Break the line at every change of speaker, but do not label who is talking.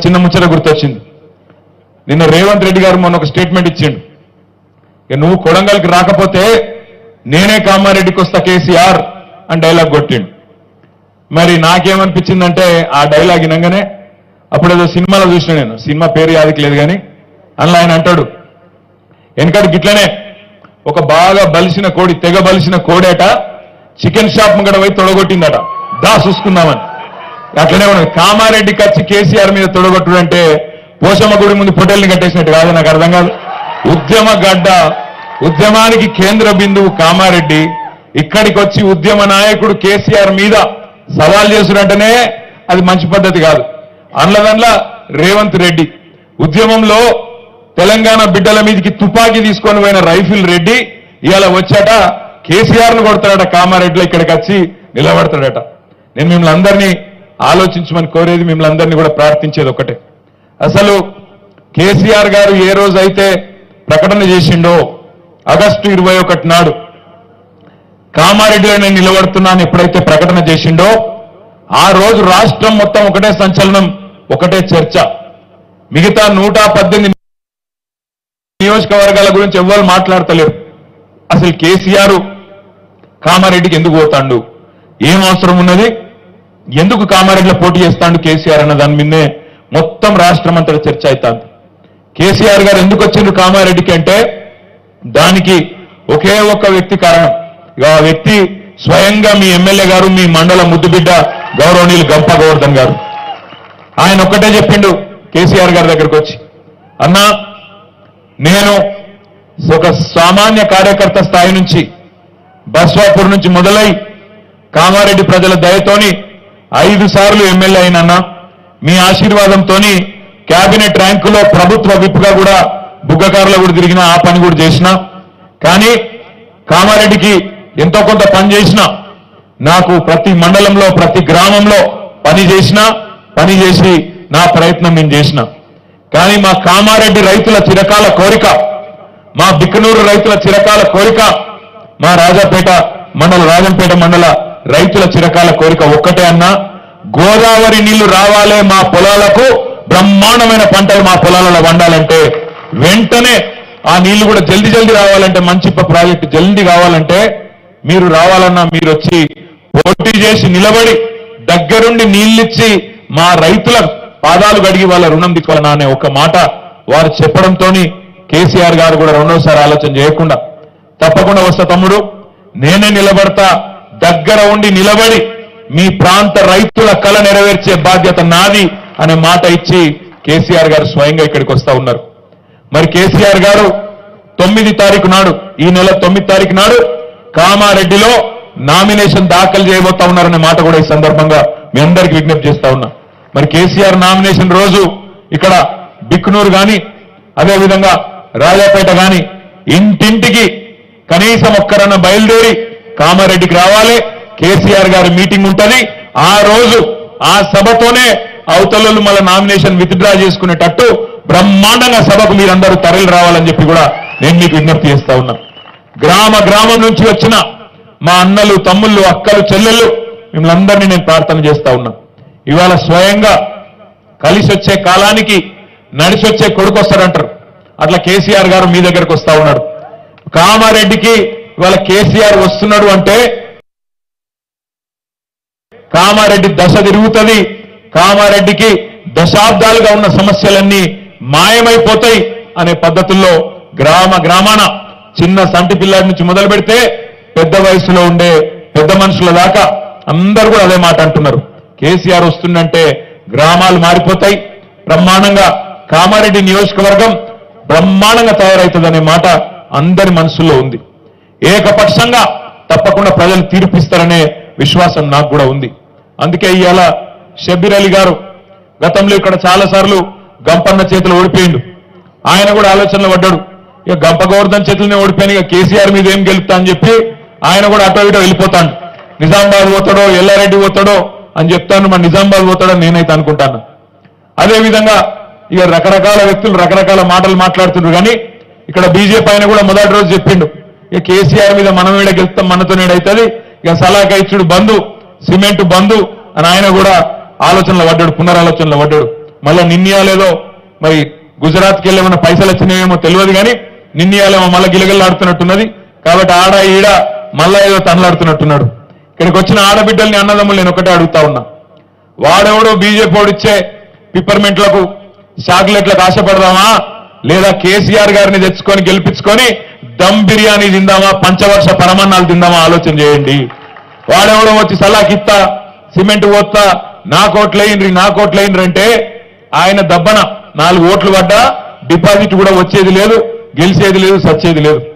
చిన్న ముచ్చట గుర్తొచ్చింది నిన్న రేవంత్ రెడ్డి గారు మొన్న ఒక స్టేట్మెంట్ ఇచ్చిండు ఇక నువ్వు కొడంగల్కి రాకపోతే నేనే కామారెడ్డికి వస్తా కేసీఆర్ అని డైలాగ్ కొట్టిండు మరి నాకేమనిపించిందంటే ఆ డైలాగ్ వినంగానే అప్పుడు ఏదో సినిమాలో చూసిన నేను సినిమా పేరు యాదికి లేదు కానీ అందులో ఆయన అంటాడు వెనకటి గిట్లనే ఒక బాగా బలిసిన కోడి తెగ బలిసిన కోడేట చికెన్ షాప్ ముంగడ పోయి తొడగొట్టిందట దా చూసుకుందామని అట్లనే ఉన్నది కామారెడ్డికి వచ్చి కేసీఆర్ మీద తొడగొట్టుడు అంటే పోషమ్మ గుడి ముందు పొటేల్ని కట్టేసినట్టు కాదు నాకు అర్థం కాదు ఉద్యమ గడ్డ ఉద్యమానికి కేంద్ర బిందువు కామారెడ్డి ఇక్కడికి వచ్చి ఉద్యమ నాయకుడు కేసీఆర్ మీద సవాల్ చేసుడంటేనే అది మంచి పద్ధతి కాదు అండ్లదండ్ల రేవంత్ రెడ్డి ఉద్యమంలో తెలంగాణ బిడ్డల మీదకి తుపాకీ తీసుకొని పోయిన రైఫిల్ రెడ్డి ఇవాళ వచ్చాట కేసీఆర్ ను కొడతాడట కామారెడ్డిలో ఇక్కడికి వచ్చి నిలబడతాడట నేను మిమ్మల్ని అందరినీ ఆలోచించమని కోరేది మిమ్మల్ని అందరినీ కూడా ప్రార్థించేది ఒకటే అసలు కేసీఆర్ గారు ఏ రోజైతే ప్రకటన చేసిండో ఆగస్టు ఇరవై ఒకటి నాడు కామారెడ్డిలో నేను నిలబడుతున్నాను ఎప్పుడైతే ప్రకటన చేసిండో ఆ రోజు రాష్ట్రం మొత్తం ఒకటే సంచలనం ఒకటే చర్చ మిగతా నూట పద్దెనిమిది నియోజకవర్గాల గురించి ఎవ్వరు మాట్లాడతలేరు అసలు కేసీఆర్ కామారెడ్డికి ఎందుకు పోతాండు ఏం అవసరం ఉన్నది ఎందుకు కామారెడ్డిలో పోటీ చేస్తాడు కేసీఆర్ అన్న దాని మీదే మొత్తం రాష్ట్రం అంతటా చర్చ అవుతుంది కేసీఆర్ గారు ఎందుకు వచ్చిండ్రు కామారెడ్డికి అంటే దానికి ఒకే ఒక్క వ్యక్తి కారణం ఇక ఆ వ్యక్తి స్వయంగా మీ ఎమ్మెల్యే గారు మీ మండల ముద్దుబిడ్డ గౌరవనీయులు గంప గోవర్ధన్ గారు ఆయన ఒక్కటే చెప్పిండు కేసీఆర్ గారి దగ్గరకు వచ్చి అన్నా నేను ఒక సామాన్య కార్యకర్త స్థాయి నుంచి బస్వాపూర్ నుంచి మొదలై కామారెడ్డి ప్రజల దయతోని ఐదు సార్లు ఎమ్మెల్యే అయినన్నా మీ ఆశీర్వాదంతోని కేబినెట్ ర్యాంకులో ప్రభుత్వ విప్గా కూడా బుగ్గకారులో కూడా తిరిగిన ఆ పని కూడా చేసిన కానీ కామారెడ్డికి ఎంతో కొంత పని చేసిన నాకు ప్రతి మండలంలో ప్రతి గ్రామంలో పని చేసినా పని చేసి నా ప్రయత్నం నేను చేసిన కానీ మా కామారెడ్డి రైతుల చిరకాల కోరిక మా బిక్కనూరు రైతుల చిరకాల కోరిక మా రాజాపేట మండల రాజంపేట మండల రైతుల చిరకాల కోరిక ఒక్కటే అన్నా గోదావరి నీళ్లు రావాలే మా పొలాలకు బ్రహ్మాండమైన పంటలు మా పొలాలలో వండాలంటే వెంటనే ఆ నీళ్లు కూడా జల్దీ జల్దీ రావాలంటే మంచి ప్రాజెక్టు జల్దీ కావాలంటే మీరు రావాలన్నా మీరు వచ్చి పోటీ చేసి నిలబడి దగ్గరుండి నీళ్ళిచ్చి మా రైతుల పాదాలు గడిగి వాళ్ళ రుణం తీసుకోవాలన్నా అనే ఒక మాట వారు చెప్పడంతోని కేసీఆర్ గారు కూడా రెండోసారి ఆలోచన చేయకుండా తప్పకుండా వస్తా తమ్ముడు నేనే నిలబడతా దగ్గర ఉండి నిలబడి మీ ప్రాంత రైతుల కళ నెరవేర్చే బాధ్యత నాది అనే మాట ఇచ్చి కేసీఆర్ గారు స్వయంగా ఇక్కడికి వస్తా ఉన్నారు మరి కేసీఆర్ గారు తొమ్మిది తారీఖు నాడు ఈ నెల తొమ్మిది తారీఖు నాడు కామారెడ్డిలో నామినేషన్ దాఖలు చేయబోతా ఉన్నారనే మాట కూడా ఈ సందర్భంగా మీ అందరికీ విజ్ఞప్తి చేస్తా ఉన్నా మరి కేసీఆర్ నామినేషన్ రోజు ఇక్కడ బిక్నూరు గాని అదేవిధంగా రాజాపేట గాని ఇంటింటికి కనీసం ఒక్కరన్న బయలుదేరి కామారెడ్డికి రావాలి కేసీఆర్ గారి మీటింగ్ ఉంటది ఆ రోజు ఆ సభతోనే అవతలలు మళ్ళీ నామినేషన్ విత్డ్రా చేసుకునేటట్టు బ్రహ్మాండంగా సభకు మీరందరూ తరలి రావాలని చెప్పి కూడా నేను మీకు విజ్ఞప్తి చేస్తా ఉన్నా గ్రామ గ్రామం నుంచి వచ్చిన మా అన్నలు తమ్ముళ్ళు అక్కలు చెల్లెళ్ళు మిమ్మల్ని అందరినీ నేను ప్రార్థన చేస్తా ఉన్నా ఇవాళ స్వయంగా కలిసి వచ్చే కాలానికి నడిచి వచ్చే కొడుకు వస్తాడంటారు అట్లా కేసీఆర్ గారు మీ దగ్గరకు వస్తా ఉన్నాడు కామారెడ్డికి ఇవాళ కేసీఆర్ వస్తున్నాడు అంటే కామారెడ్డి దశ తిరుగుతుంది కామారెడ్డికి దశాబ్దాలుగా ఉన్న సమస్యలన్నీ మాయమైపోతాయి అనే పద్ధతుల్లో గ్రామ గ్రామాన చిన్న సంటి పిల్లాడి నుంచి మొదలు పెడితే పెద్ద వయసులో ఉండే పెద్ద మనుషుల దాకా అందరూ కూడా అదే మాట అంటున్నారు కేసీఆర్ వస్తుందంటే గ్రామాలు మారిపోతాయి బ్రహ్మాండంగా కామారెడ్డి నియోజకవర్గం బ్రహ్మాండంగా తయారవుతుందనే మాట అందరి మనసులో ఉంది ఏకపక్షంగా తప్పకుండా ప్రజలు తీర్పిస్తారనే విశ్వాసం నాకు కూడా ఉంది అందుకే ఇవాళ షబ్బీర్ అలీ గారు గతంలో ఇక్కడ చాలా సార్లు గంపన్న చేతులు ఓడిపోయిండు ఆయన కూడా ఆలోచనలో పడ్డాడు ఇక గంప గోవర్ధన్ చేతులనే ఓడిపోయాను ఇక కేసీఆర్ మీద ఏం గెలుపుతా అని చెప్పి ఆయన కూడా అటో ఇటో వెళ్ళిపోతాడు నిజామాబాద్ పోతాడో ఎల్లారెడ్డి పోతాడో అని చెప్తాను మన నిజామాబాద్ పోతాడో నేనైతే అనుకుంటాను అదే విధంగా ఇక రకరకాల వ్యక్తులు రకరకాల మాటలు మాట్లాడుతున్నారు కానీ ఇక్కడ బీజేపీ ఆయన కూడా మొదటి రోజు చెప్పిండు ఇక కేసీఆర్ మీద మనం ఏడ గెలుస్తాం మనతో అవుతుంది ఇక సలాకా ఇచ్చుడు బంధు సిమెంట్ బంధు అని ఆయన కూడా ఆలోచనలో పడ్డాడు పునరాలోచనలో పడ్డాడు మళ్ళా నిన్నయాలేదో మరి గుజరాత్కి వెళ్ళి ఏమైనా పైసలు వచ్చినాయేమో తెలియదు కానీ నిన్నయాలేమో మళ్ళా గిలగిల్లాడుతున్నట్టున్నది కాబట్టి ఆడ ఈడ మళ్ళా ఏదో తనలాడుతున్నట్టున్నాడు ఇక్కడికి వచ్చిన ఆడబిడ్డల్ని అన్నదమ్ములు నేను ఒకటే అడుగుతా ఉన్నా వాడెవడో బీజేపీ ఇచ్చే పిప్పర్మెంట్లకు చాక్లెట్లకు ఆశపడదామా లేదా కేసీఆర్ గారిని తెచ్చుకొని గెలిపించుకొని దమ్ బిర్యానీ తిందామా పంచవర్ష పరమన్నాలు తిందామా ఆలోచన చేయండి వాడెవడో వచ్చి సలాకిత్తా సిమెంట్ పోత్తా నా కోట్లయిండ్రి నా కోట్లయిండ్రి అంటే ఆయన దబ్బన నాలుగు ఓట్లు పడ్డా డిపాజిట్ కూడా వచ్చేది లేదు గెలిచేది లేదు సచ్చేది లేదు